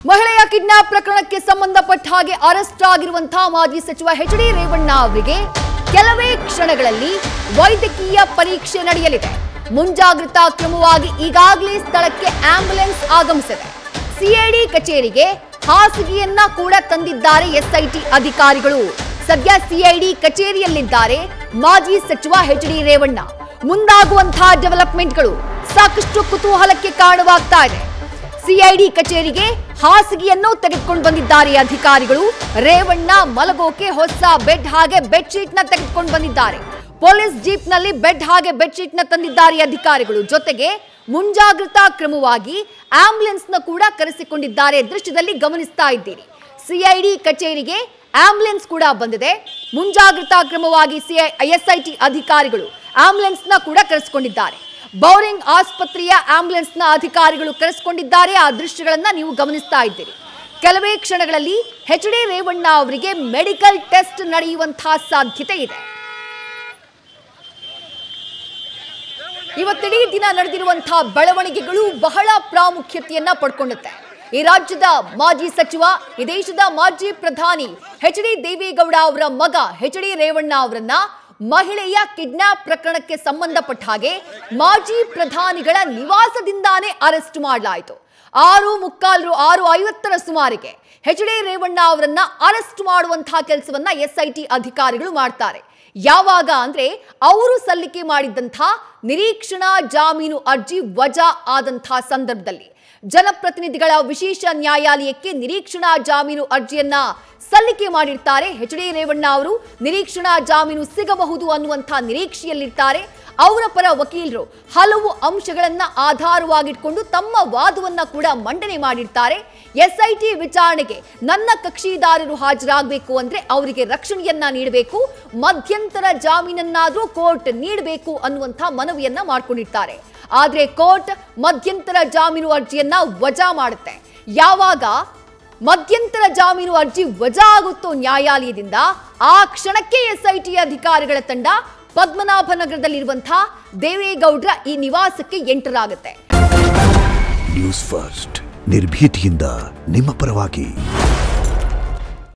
ಮಹಿಳೆಯ ಕಿಡ್ನಾಪ್ ಪ್ರಕರಣಕ್ಕೆ ಸಂಬಂಧಪಟ್ಟ ಹಾಗೆ ಅರೆಸ್ಟ್ ಆಗಿರುವಂತಹ ಮಾಜಿ ಸಚಿವ ಎಚ್ ಡಿ ರೇವಣ್ಣ ಅವರಿಗೆ ಕೆಲವೇ ಕ್ಷಣಗಳಲ್ಲಿ ವೈದ್ಯಕೀಯ ಪರೀಕ್ಷೆ ನಡೆಯಲಿದೆ ಮುಂಜಾಗ್ರತಾ ಕ್ರಮವಾಗಿ ಈಗಾಗಲೇ ಸ್ಥಳಕ್ಕೆ ಆಂಬ್ಯುಲೆನ್ಸ್ ಆಗಮಿಸಿದೆ ಸಿಐಡಿ ಕಚೇರಿಗೆ ಹಾಸಿಗೆಯನ್ನ ಕೂಡ ತಂದಿದ್ದಾರೆ ಎಸ್ಐಟಿ ಅಧಿಕಾರಿಗಳು ಸದ್ಯ ಸಿಐಡಿ ಕಚೇರಿಯಲ್ಲಿದ್ದಾರೆ ಮಾಜಿ ಸಚಿವ ಎಚ್ ಡಿ ರೇವಣ್ಣ ಮುಂದಾಗುವಂತಹ ಡೆವಲಪ್ಮೆಂಟ್ಗಳು ಸಾಕಷ್ಟು ಕುತೂಹಲಕ್ಕೆ ಕಾರಣವಾಗ್ತಾ ಇದೆ ಸಿಐಡಿ ಕಚೇರಿಗೆ ಹಾಸಿಗೆಯನ್ನು ತೆಗೆದುಕೊಂಡು ಬಂದಿದ್ದಾರೆ ಅಧಿಕಾರಿಗಳು ರೇವಣ್ಣ ಮಲಗೋಕೆ ಹೊಸ ಬೆಡ್ ಹಾಗೆ ಬೆಡ್ಶೀಟ್ ನ ತೆಗೆದುಕೊಂಡು ಬಂದಿದ್ದಾರೆ ಪೊಲೀಸ್ ಜೀಪ್ ನಲ್ಲಿ ಬೆಡ್ ಹಾಗೆ ಬೆಡ್ಶೀಟ್ ನ ತಂದಿದ್ದಾರೆ ಅಧಿಕಾರಿಗಳು ಜೊತೆಗೆ ಮುಂಜಾಗ್ರತಾ ಕ್ರಮವಾಗಿ ಆಂಬ್ಯುಲೆನ್ಸ್ ನ ಕೂಡ ಕರೆಸಿಕೊಂಡಿದ್ದಾರೆ ದೃಶ್ಯದಲ್ಲಿ ಗಮನಿಸ್ತಾ ಇದ್ದೀರಿ ಸಿಐಡಿ ಕಚೇರಿಗೆ ಆಂಬ್ಯುಲೆನ್ಸ್ ಕೂಡ ಬಂದಿದೆ ಮುಂಜಾಗ್ರತಾ ಕ್ರಮವಾಗಿ ಸಿಐ ಎಸ್ಐಟಿ ಅಧಿಕಾರಿಗಳು ಆಂಬ್ಯುಲೆನ್ಸ್ ನ ಕೂಡ ಕರೆಸಿಕೊಂಡಿದ್ದಾರೆ ಬೌರಿಂಗ್ ಆಸ್ಪತ್ರೆಯ ಆಂಬ್ಯುಲೆನ್ಸ್ ನ ಅಧಿಕಾರಿಗಳು ಕರೆಸಿಕೊಂಡಿದ್ದಾರೆ ಆ ದೃಶ್ಯಗಳನ್ನ ನೀವು ಗಮನಿಸ್ತಾ ಇದ್ದೀರಿ ಕೆಲವೇ ಕ್ಷಣಗಳಲ್ಲಿ ಎಚ್ ಡಿ ರೇವಣ್ಣ ಅವರಿಗೆ ಮೆಡಿಕಲ್ ಟೆಸ್ಟ್ ನಡೆಯುವಂತಹ ಸಾಧ್ಯತೆ ಇದೆ ಇವತ್ತಿಡೀ ದಿನ ನಡೆದಿರುವಂತಹ ಬೆಳವಣಿಗೆಗಳು ಬಹಳ ಪ್ರಾಮುಖ್ಯತೆಯನ್ನ ಪಡ್ಕೊಳ್ಳುತ್ತೆ ಈ ರಾಜ್ಯದ ಮಾಜಿ ಸಚಿವ ಈ ದೇಶದ ಮಾಜಿ ಪ್ರಧಾನಿ ಎಚ್ ಡಿ ದೇವೇಗೌಡ ಅವರ ಮಗ ಎಚ್ ಡಿ ರೇವಣ್ಣ ಅವರನ್ನ ಮಹಿಳೆಯ ಕಿಡ್ನಾಪ್ ಪ್ರಕರಣಕ್ಕೆ ಸಂಬಂಧಪಟ್ಟ ಹಾಗೆ ಮಾಜಿ ಪ್ರಧಾನಿಗಳ ನಿವಾಸದಿಂದಾನೇ ಅರೆಸ್ಟ್ ಮಾಡಲಾಯಿತು ಆರು ಮುಕ್ಕಾಲು ಆರು ಐವತ್ತರ ಸುಮಾರಿಗೆ ಎಚ್ ಡಿ ರೇವಣ್ಣ ಅವರನ್ನ ಅರೆಸ್ಟ್ ಮಾಡುವಂತಹ ಕೆಲಸವನ್ನ ಎಸ್ಐಟಿ ಅಧಿಕಾರಿಗಳು ಮಾಡ್ತಾರೆ ಯಾವಾಗ ಅಂದ್ರೆ ಅವರು ಸಲ್ಲಿಕೆ ಮಾಡಿದ್ದಂತಹ ನಿರೀಕ್ಷಣಾ ಜಾಮೀನು ಅರ್ಜಿ ವಜಾ ಆದಂತಹ ಸಂದರ್ಭದಲ್ಲಿ ಜನಪ್ರತಿನಿಧಿಗಳ ವಿಶೇಷ ನ್ಯಾಯಾಲಯಕ್ಕೆ ನಿರೀಕ್ಷಣಾ ಜಾಮೀನು ಅರ್ಜಿಯನ್ನ ಸಲ್ಲಿಕೆ ಮಾಡಿರ್ತಾರೆ ಎಚ್ ಡಿ ರೇವಣ್ಣ ಅವರು ನಿರೀಕ್ಷಣಾ ಜಾಮೀನು ಸಿಗಬಹುದು ಅನ್ನುವಂಥ ನಿರೀಕ್ಷೆಯಲ್ಲಿರ್ತಾರೆ ಅವರ ಪರ ವಕೀಲರು ಹಲವು ಅಂಶಗಳನ್ನ ಆಧಾರವಾಗಿಟ್ಕೊಂಡು ತಮ್ಮ ವಾದವನ್ನ ಕೂಡ ಮಂಡನೆ ಮಾಡಿರ್ತಾರೆ ಎಸ್ಐಟಿ ವಿಚಾರಣೆಗೆ ನನ್ನ ಕಕ್ಷಿದಾರರು ಹಾಜರಾಗಬೇಕು ಅಂದ್ರೆ ಅವರಿಗೆ ರಕ್ಷಣೆಯನ್ನ ನೀಡಬೇಕು ಮಧ್ಯಂತರ ಜಾಮೀನನ್ನಾದ್ರೂ ಕೋರ್ಟ್ ನೀಡಬೇಕು ಅನ್ನುವಂಥ ಮನವಿಯನ್ನ ಮಾಡ್ಕೊಂಡಿರ್ತಾರೆ ಆದ್ರೆ ಕೋರ್ಟ್ ಮಧ್ಯಂತರ ಜಾಮೀನು ಅರ್ಜಿಯನ್ನ ವಜಾ ಮಾಡುತ್ತೆ ಯಾವಾಗ ಮಧ್ಯಂತರ ಜಾಮೀನು ಅರ್ಜಿ ವಜಾ ಆಗುತ್ತೋ ನ್ಯಾಯಾಲಯದಿಂದ ಆ ಕ್ಷಣಕ್ಕೆ ಎಸ್ಐಟಿ ಅಧಿಕಾರಿಗಳ ತಂಡ ಪದ್ಮನಾಭನಗರದಲ್ಲಿರುವಂತಹ ದೇವೇಗೌಡ್ರ ಈ ನಿವಾಸಕ್ಕೆ ಎಂಟರ್ ಆಗುತ್ತೆ ನ್ಯೂಸ್ ಫಸ್ಟ್ ನಿರ್ಭೀತಿಯಿಂದ ನಿಮ್ಮ ಪರವಾಗಿ